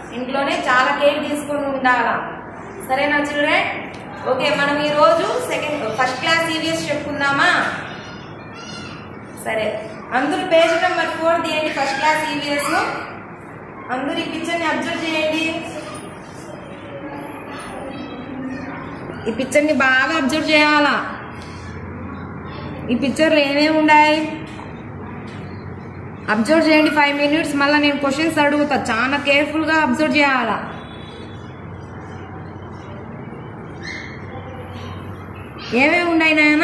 ఇంట్లోనే చాలా కేర్ తీసుకొని ఉండాలా సరేనా చిల్డ్రన్ ఓకే మనం ఈ రోజు సెకండ్ ఫస్ట్ క్లాస్ ఈవీఎస్ చెప్పుకుందామా సరే అందరూ పేజ్ నెంబర్ ఫోర్ తీయండి ఫస్ట్ క్లాస్ ఈవీఎస్ అందరూ ఈ పిక్చర్ని అబ్జర్వ్ చేయండి ఈ పిక్చర్ని బాగా అబ్జర్వ్ చేయాలా ఈ పిక్చర్లో ఏమేమి ఉన్నాయి అబ్జర్వ్ చేయండి ఫైవ్ మినిట్స్ మళ్ళీ నేను క్వశ్చన్స్ అడుగుతా చాలా కేర్ఫుల్గా అబ్జర్వ్ చేయాలా ఏమేమి ఉన్నాయి నాయన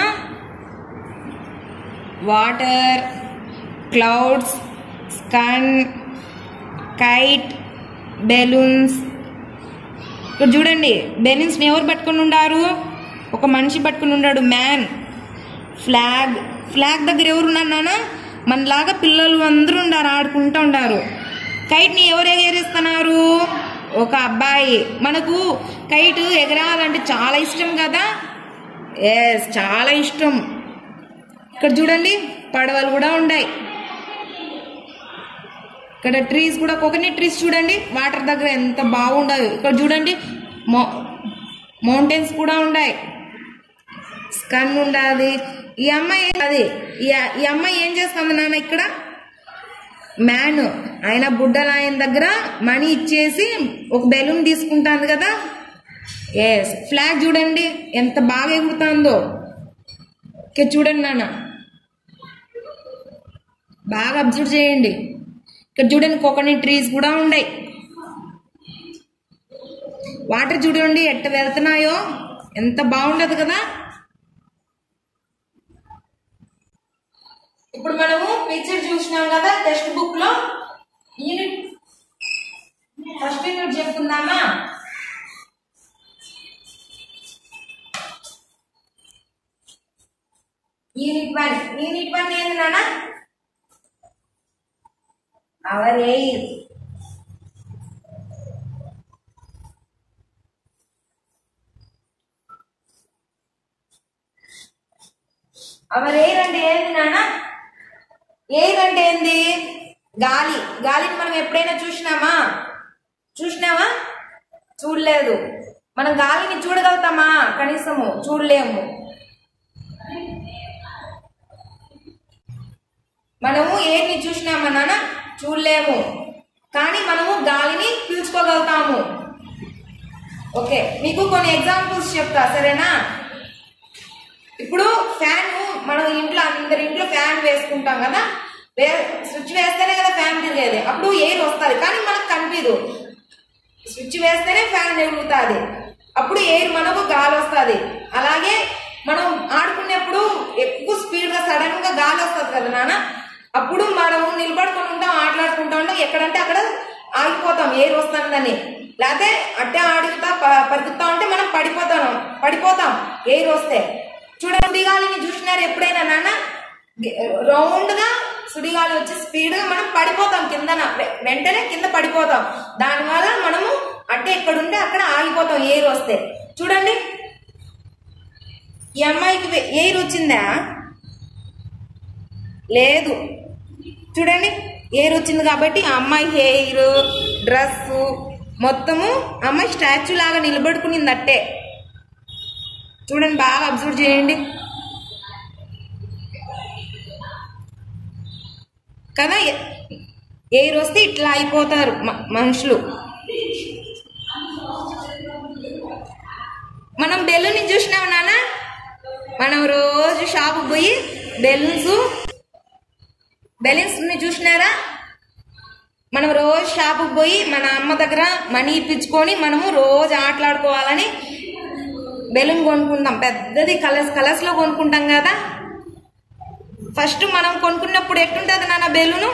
వాటర్ క్లౌడ్స్ స్కన్ కైట్ బెలూన్స్ ఇక్కడ చూడండి బెలూన్స్ని ఎవరు పట్టుకొని ఉండారు ఒక మనిషి పట్టుకొని ఉన్నాడు మ్యాన్ ఫ్లాగ్ ఫ్లాగ్ దగ్గర ఎవరు ఉన్నారు నాన్న మనలాగా పిల్లలు అందరూ ఉండారు ఆడుకుంటూ ఉండారు కైట్ని ఎవరు ఎగరేస్తున్నారు ఒక అబ్బాయి మనకు కైట్ ఎగరాలంటే చాలా ఇష్టం కదా ఎస్ చాలా ఇష్టం ఇక్కడ చూడండి పడవలు కూడా ఉన్నాయి ఇక్కడ ట్రీస్ కూడా కోకోనట్ ట్రీస్ చూడండి వాటర్ దగ్గర ఎంత బాగుండదు ఇక్కడ చూడండి మౌ మౌంటైన్స్ కూడా ఉన్నాయి స్కన్ ఉండాలి ఈ అమ్మాయి అది ఈ ఈ అమ్మాయి ఏం చేస్తుంది నాన్న ఇక్కడ మ్యాన్ ఆయన బుడ్డల ఆయన దగ్గర మనీ ఇచ్చేసి ఒక బెలూన్ తీసుకుంటాను కదా ఎస్ ఫ్లాగ్ చూడండి ఎంత బాగా ఎగురుతుందో ఓకే చూడండి నాన్న బాగా అబ్జర్వ్ చేయండి ఇక్కడ చూడండి కోకోనట్ ట్రీస్ కూడా ఉన్నాయి వాటర్ చూడండి ఎట్ట వెళ్తున్నాయో ఎంత బాగుండదు కదా ఇప్పుడు మనము పిక్చర్ చూసినాం కదా టెక్స్ట్ బుక్ లో యూనిట్ ఫస్ట్ యూనిట్ చెప్పుకుందామా యూనిట్ వన్ యూనిట్ వన్ ఏంది నాన్న అవర్ ఎయిర్ అవర్ ఎయిర్ అంటే ఏంది నాన్న ఎయిర్ అంటే ఏంది గాలి గాలిని మనం ఎప్పుడైనా చూసినామా చూసినామా చూడలేదు మనం గాలిని చూడగలుగుతామా కనీసము చూడలేము మనము ఎయిర్ని చూసినామా నాన్న చూడలేము కానీ మనము గాలిని పీల్చుకోగలుగుతాము ఓకే మీకు కొన్ని ఎగ్జాంపుల్స్ చెప్తా సరేనా ఇప్పుడు ఫ్యాన్ మనం ఇంట్లో అందరి ఇంట్లో ఫ్యాన్ వేసుకుంటాం కదా వే స్విచ్ వేస్తేనే కదా ఫ్యాన్ తిరిగేది అప్పుడు ఎయిర్ వస్తుంది కానీ మనకు కనిపించదు స్విచ్ వేస్తేనే ఫ్యాన్ ఎగురుతుంది అప్పుడు ఎయిర్ మనకు గాలి వస్తుంది అలాగే మనం ఆడుకునేప్పుడు ఎక్కువ స్పీడ్గా సడన్గా గాలి వస్తుంది కదా నాన్న అప్పుడు మనం నిలబడుకొని ఉంటాం ఆటలాడుకుంటా ఉంటాం ఎక్కడంటే అక్కడ ఆగిపోతాం ఎయిర్ వస్తుందని లేకపోతే అట్టే ఆడుగుతా ప- పరిగెత్తా ఉంటే మనం పడిపోతాం పడిపోతాం ఎయిర్ వస్తే చూడండి సుడిగాలిని చూసినారు ఎప్పుడైనా నాన్న రౌండ్ గా సుడిగాలి వచ్చే స్పీడ్ గా మనం పడిపోతాం కిందన వె- వెంటనే కింద పడిపోతాం దానివల్ల మనము అట్టే ఎక్కడ ఉంటే అక్కడ ఆగిపోతాం ఎయిర్ వస్తే చూడండి ఈ అమ్మాయికి వె- ఎయిర్ వచ్చిందా లేదు చూడండి ఎయిర్ వచ్చింది కాబట్టి ఆ అమ్మాయి హెయిర్ డ్రెస్ మొత్తము అమ్మాయి స్టాచ్యూ లాగా నిలబడుకునింది అట్టే చూడండి బాగా అబ్జర్వ్ చేయండి కదా ఎ- ఎయిర్ వస్తే ఇట్లా అయిపోతారు మ- మనుషులు మనం బెలూన్ చూసినాం నాన్న మనం రోజు షాపుకి పోయి బెలూన్స్ బెలూన్స్ ని చూసినారా మనం రోజు షాపుకి పోయి మన అమ్మ దగ్గర మనీ ఇప్పించుకొని మనము రోజు ఆటలాడుకోవాలని బెలూన్ కొనుక్కుంటాం పెద్దది కలర్స్ కలర్స్ లో కొనుక్కుంటాం కదా ఫస్ట్ మనం కొనుక్కున్నప్పుడు ఎట్టుంటది నాన్న బెలూను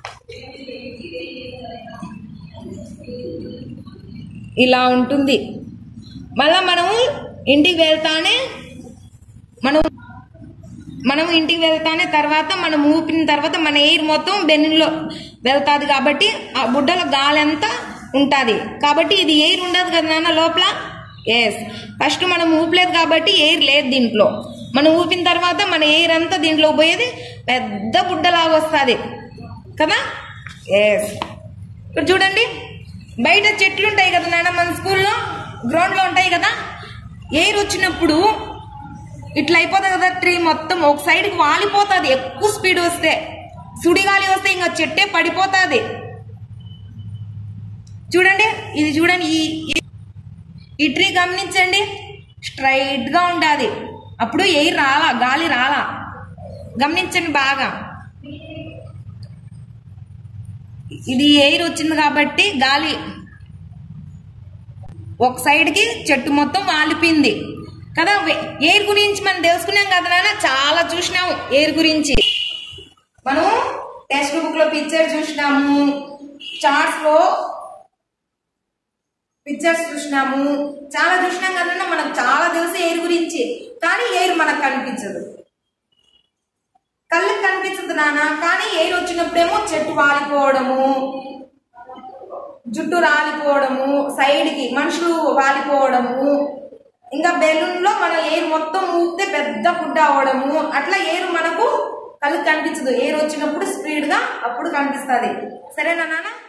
ఇలా ఉంటుంది మళ్ళా మనము ఇంటికి వెళ్తానే మనం మనం ఇంటికి వెళ్తానే తర్వాత మనం ఊపిన తర్వాత మన ఎయిర్ మొత్తం బెన్నులో వెళ్తాది కాబట్టి ఆ బుడ్డలో గాలి అంతా ఉంటుంది కాబట్టి ఇది ఎయిర్ ఉండదు కదా నాన్న లోపల ఎస్ ఫస్ట్ మనం ఊపలేదు కాబట్టి ఎయిర్ లేదు దీంట్లో మనం ఊపిన తర్వాత మన ఎయిర్ అంతా దీంట్లో పోయేది పెద్ద బుడ్డలాగా వస్తుంది కదా ఎస్ ఇక్కడ చూడండి బయట చెట్లు ఉంటాయి కదా నాన్న మన స్కూల్లో గ్రౌండ్లో ఉంటాయి కదా ఎయిర్ వచ్చినప్పుడు ఇట్లా అయిపోతుంది కదా ట్రీ మొత్తం ఒక సైడ్కి వాలిపోతుంది ఎక్కువ స్పీడ్ వస్తే సుడిగాలి వస్తే ఇంకా చెట్టే పడిపోతుంది చూడండి ఇది చూడండి ఈ ఈ- ఈ ట్రీ గమనించండి స్ట్రైట్ గా ఉండాలి అప్పుడు ఎయిర్ రాలా గాలి రాలా గమనించండి బాగా ఇది ఎయిర్ వచ్చింది కాబట్టి గాలి ఒక సైడ్ కి చెట్టు మొత్తం వాలిపోయింది కదా వె- ఎయిర్ గురించి మనం తెలుసుకున్నాం కదా నాన్న చాలా చూసినాము ఎయిర్ గురించి మనం టెక్స్ట్ బుక్ లో పిక్చర్ చూసినాము చార్ట్స్ లో పిక్చర్స్ చూసినాము చాలా చూసినాం కదా మనకు చాలా తెలుసు ఎయిర్ గురించి కానీ ఎయిర్ మనకు కనిపించదు కళ్ళకి కనిపించదు నాన్న కానీ ఎయిర్ వచ్చినప్పుడేమో చెట్టు వాలిపోవడము జుట్టు రాలిపోవడము సైడ్ కి మనుషులు వాలిపోవడము ఇంకా బెలూన్ లో మనం ఎయిర్ మొత్తం ఊపితే పెద్ద గుడ్డ అవడము అట్లా ఎయిర్ మనకు కళ్ళకి కనిపించదు ఎయిర్ వచ్చినప్పుడు స్పీడ్ గా అప్పుడు కనిపిస్తుంది సరేనా నాన్న